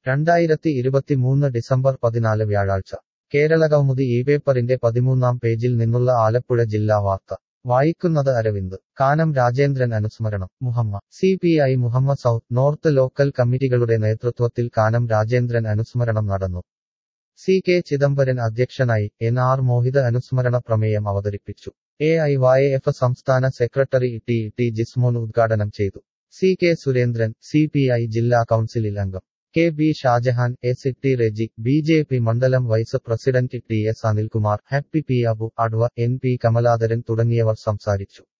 രണ്ടായിരത്തി ഇരുപത്തിമൂന്ന് ഡിസംബർ പതിനാല് വ്യാഴാഴ്ച കേരളകൗമുദി ഈ പേപ്പറിന്റെ പതിമൂന്നാം പേജിൽ നിന്നുള്ള ആലപ്പുഴ ജില്ലാ വാർത്ത വായിക്കുന്നത് അരവിന്ദ് കാനം രാജേന്ദ്രൻ അനുസ്മരണം Muhamma C P I Muhamma south north local കമ്മിറ്റികളുടെ നേതൃത്വത്തിൽ കാനം രാജേന്ദ്രൻ അനുസ്മരണം നടന്നു സി കെ ചിദംബരൻ അധ്യക്ഷനായി എൻ ആർ മോഹിത അനുസ്മരണ പ്രമേയം അവതരിപ്പിച്ചു എ ഐ വൈ എഫ് സംസ്ഥാന സെക്രട്ടറി ടി ടി ജിസ്മോൻ ഉദ്ഘാടനം ചെയ്തു C K Surendran C P I ജില്ലാ കൗൺസിലിൽ അംഗം K B Shajahan S T Reji B J P മണ്ഡലം vice president T S Anilkumar Happy P Abu അഡ്വ എൻ പി കമലാദരൻ തുടങ്ങിയവർ സംസാരിച്ചു